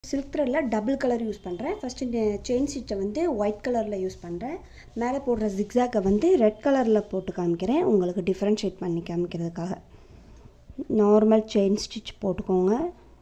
silk த்ரெட்டில் double colour use பண்ணுறேன் first chain ஸ்டிச்சை வந்து ஒயிட் கலரில் யூஸ் பண்ணுறேன் மேலே போடுற ஜிக்ஸாக்கை வந்து ரெட் கலரில் போட்டு காமிக்கிறேன் உங்களுக்கு டிஃப்ரென்ஷியேட் பண்ணி காமிக்கிறதுக்காக நார்மல் செயின் ஸ்டிச் போட்டுக்கோங்க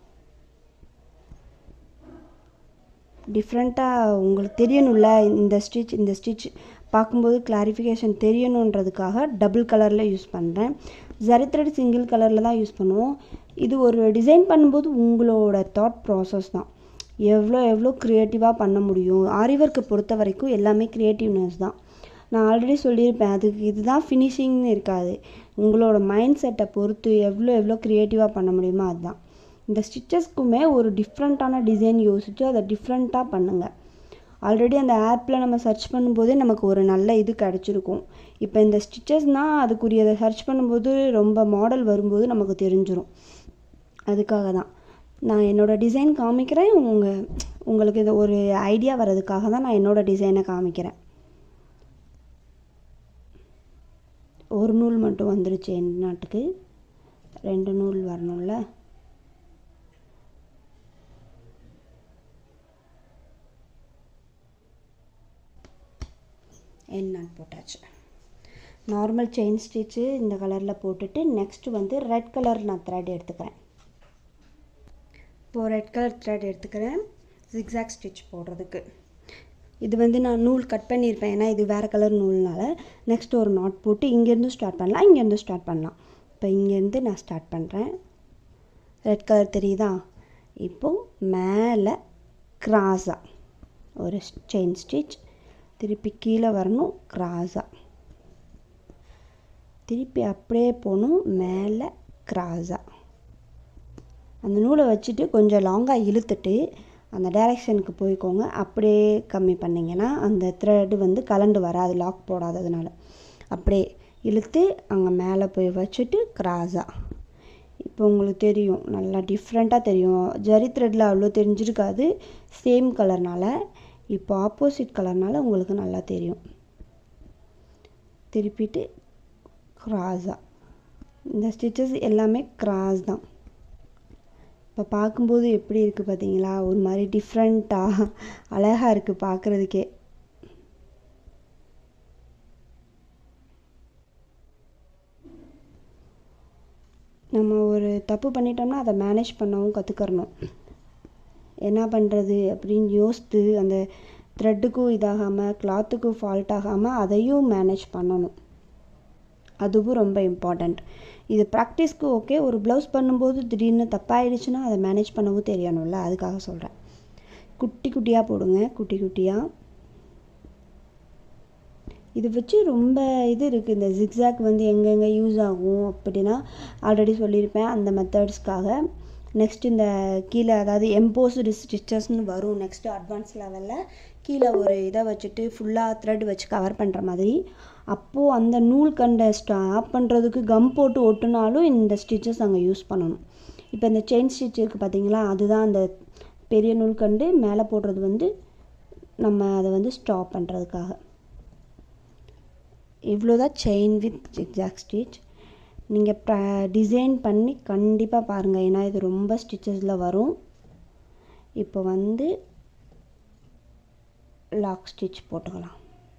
டிஃப்ரெண்ட்டாக உங்களுக்கு தெரியணும்ல இந்த ஸ்டிச் இந்த ஸ்டிச் பார்க்கும்போது கிளாரிஃபிகேஷன் தெரியணுன்றதுக்காக டபுள் கலரில் யூஸ் பண்ணுறேன் ஜரி த்ரெட் சிங்கிள் கலரில் தான் யூஸ் பண்ணுவோம் இது ஒரு டிசைன் பண்ணும்போது உங்களோட தாட் ப்ராசஸ் தான் எவ்வளோ எவ்வளோ க்ரியேட்டிவாக பண்ண முடியும் ஆரி ஒர்க்கை பொறுத்த வரைக்கும் எல்லாமே க்ரியேட்டிவ்னஸ் தான் நான் ஆல்ரெடி சொல்லியிருப்பேன் அதுக்கு இதுதான் ஃபினிஷிங்னு இருக்காது உங்களோட மைண்ட் செட்டை பொறுத்து எவ்வளோ எவ்வளோ க்ரியேட்டிவாக பண்ண முடியுமோ அதுதான் இந்த ஸ்டிச்சஸ்க்குமே ஒரு டிஃப்ரெண்ட்டான டிசைன் யோசித்து அதை டிஃப்ரெண்ட்டாக பண்ணுங்கள் ஆல்ரெடி அந்த ஆப்பில் நம்ம சர்ச் பண்ணும்போதே நமக்கு ஒரு நல்ல இது கிடச்சிருக்கும் இப்போ இந்த ஸ்டிச்சஸ்னால் அதுக்குரியதை சர்ச் பண்ணும்போது ரொம்ப மாடல் வரும்போது நமக்கு தெரிஞ்சிடும் அதுக்காக தான் நான் என்னோடய டிசைன் காமிக்கிறேன் உங்கள் உங்களுக்கு இது ஒரு ஐடியா வர்றதுக்காக தான் நான் என்னோடய டிசைனை காமிக்கிறேன் ஒரு நூல் மட்டும் வந்துருச்சு என் நாட்டுக்கு ரெண்டு நூல் வரணும்ல என் நாட் போட்டாச்சு நார்மல் செயின் ஸ்டிச்சு இந்த கலரில் போட்டுட்டு நெக்ஸ்ட்டு வந்து ரெட் கலர் நான் த்ரெட் எடுத்துக்கிறேன் இப்போது ரெட் கலர் த்ரெட் எடுத்துக்கிறேன் ஜிக்ஸாக் ஸ்டிச் போடுறதுக்கு இது வந்து நான் நூல் கட் பண்ணியிருப்பேன் ஏன்னா இது வேறு கலர் நூல்னால நெக்ஸ்ட் ஒரு நாட் போட்டு இங்கேருந்து ஸ்டார்ட் பண்ணலாம் இங்கேருந்து ஸ்டார்ட் பண்ணலாம் இப்போ இங்கேருந்து நான் ஸ்டார்ட் பண்ணுறேன் ரெட் கலர் தெரியுதா இப்போது மேலே கிராஸாக ஒரு செயின் ஸ்டிச் திருப்பி கீழே வரணும் கிராஸாக திருப்பி அப்படியே போகணும் மேலே கிராஸாக அந்த நூலை வச்சுட்டு கொஞ்சம் லாங்காக இழுத்துட்டு அந்த டைரெக்ஷனுக்கு போய்க்கோங்க அப்படியே கம்மி பண்ணிங்கன்னா அந்த த்ரெட்டு வந்து கலண்டு வராது லாக் போடாததுனால அப்படியே இழுத்து அங்கே மேலே போய் வச்சுட்டு கிராஸாக இப்போ உங்களுக்கு தெரியும் நல்லா டிஃப்ரெண்ட்டாக தெரியும் ஜரி த்ரெட்டில் அவ்வளோ தெரிஞ்சிருக்காது சேம் கலர்னால் இப்போ ஆப்போசிட் கலர்னால் உங்களுக்கு நல்லா தெரியும் திருப்பிட்டு க்ராஸாக இந்த ஸ்டிச்சஸ் எல்லாமே க்ராஸ் தான் இப்போ பார்க்கும்போது எப்படி இருக்குது பார்த்தீங்களா ஒரு மாதிரி டிஃப்ரெண்ட்டாக அழகாக இருக்குது பார்க்குறதுக்கே நம்ம ஒரு தப்பு பண்ணிட்டோம்னா அதை மேனேஜ் பண்ணவும் கற்றுக்கறணும் என்ன பண்ணுறது அப்படின்னு யோசித்து அந்த த்ரெட்டுக்கும் இதாகாமல் கிளாத்துக்கும் ஃபால்ட் ஆகாமல் அதையும் மேனேஜ் பண்ணணும் அதுவும் ரொம்ப இம்பார்ட்டண்ட் இது ப்ராக்டிஸ்க்கு ஓகே ஒரு ப்ளவுஸ் பண்ணும்போது திடீர்னு தப்பாயிடுச்சுன்னா அதை மேனேஜ் பண்ணவும் தெரியணும்ல அதுக்காக சொல்கிறேன் குட்டி குட்டியாக போடுங்க குட்டி குட்டியாக இது வச்சு ரொம்ப இது இருக்குது இந்த ஜிக்ஸாக் வந்து எங்கெங்கே யூஸ் ஆகும் அப்படின்னா ஆல்ரெடி சொல்லியிருப்பேன் அந்த மெத்தட்ஸ்க்காக நெக்ஸ்ட் இந்த கீழே அதாவது எம்போஸ்டு ஸ்டிச்சஸ்னு வரும் நெக்ஸ்ட்டு அட்வான்ஸ் லெவலில் கீழே ஒரு இதை வச்சுட்டு ஃபுல்லாக த்ரெட் வச்சு கவர் பண்ணுற மாதிரி அப்போது அந்த நூல் கண்டை ஸ்டாப் பண்ணுறதுக்கு கம் போட்டு ஒட்டுனாலும் இந்த ஸ்டிச்சஸ் அங்கே யூஸ் பண்ணணும் இப்போ இந்த செயின் ஸ்டிச் இருக்குது பார்த்தீங்களா அதுதான் அந்த பெரிய நூல் கண்டு மேலே போடுறது வந்து நம்ம அதை வந்து ஸ்டாப் பண்ணுறதுக்காக இவ்வளோதான் செயின் வித் ஜிக்ஜாக் ஸ்டிச் நீங்கள் ப்ர டிசைன் பண்ணி கண்டிப்பாக பாருங்கள் ஏன்னா இது ரொம்ப ஸ்டிச்சஸில் வரும் இப்போ வந்து லாக் ஸ்டிச் போட்டுக்கலாம்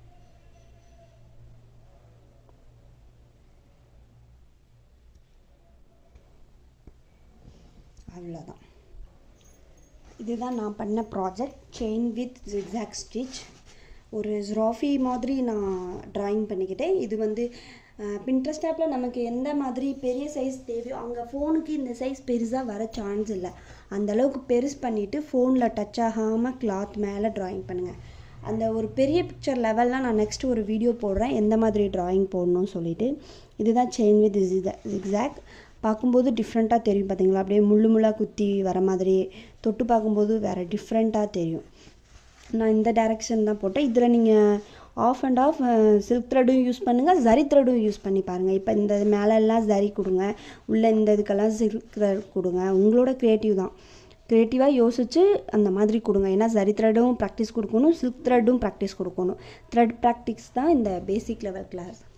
அவ்வளோதான் இதுதான் நான் பண்ண project chain with zigzag stitch ஒரு ஜ்ராஃபி மாதிரி நான் ட்ராயிங் பண்ணிக்கிட்டேன் இது வந்து பின்ட்ரெஸ்ட் ஆப்பில் நமக்கு எந்த மாதிரி பெரிய சைஸ் தேவையோ அங்கே ஃபோனுக்கு இந்த சைஸ் பெருசாக வர சான்ஸ் இல்லை அந்தளவுக்கு பெருசு பண்ணிவிட்டு ஃபோனில் டச் ஆகாமல் கிளாத் மேலே ட்ராயிங் பண்ணுங்கள் அந்த ஒரு பெரிய பிக்சர் லெவல்லாம் நான் நெக்ஸ்ட் ஒரு வீடியோ போடுறேன் எந்த மாதிரி ட்ராயிங் போடணும்னு சொல்லிட்டு இதுதான் செயின் வித் ஜிக்ஸாக் பார்க்கும்போது டிஃப்ரெண்ட்டாக தெரியும் பார்த்தீங்களா அப்படியே முள்ளு முள்ளாக குத்தி வர மாதிரி தொட்டு பார்க்கும்போது வேறு டிஃப்ரெண்ட்டாக தெரியும் நான் இந்த டைரெக்ஷன் தான் போட்டேன் இதில் நீங்கள் ஆஃப் அண்ட் ஆஃப் சில்க் த்ரெட்டும் யூஸ் பண்ணுங்கள் ஜரி த்ரெட்டும் யூஸ் பண்ணி பாருங்கள் இப்போ இந்த மேலெல்லாம் ஜரி கொடுங்க உள்ளே இந்த இதுக்கெல்லாம் சில்க் த்ரெட் கொடுங்க உங்களோட க்ரியேட்டிவ் தான் க்ரியேட்டிவாக யோசித்து அந்த மாதிரி கொடுங்க ஏன்னா ஜரி த்ரெட்டும் ப்ராக்டிஸ் கொடுக்கணும் சில்க் த்ரெட்டும் ப்ராக்டிஸ் கொடுக்கணும் த்ரெட் ப்ராக்டிஸ் தான் இந்த பேசிக் லெவல் கிளாஸ்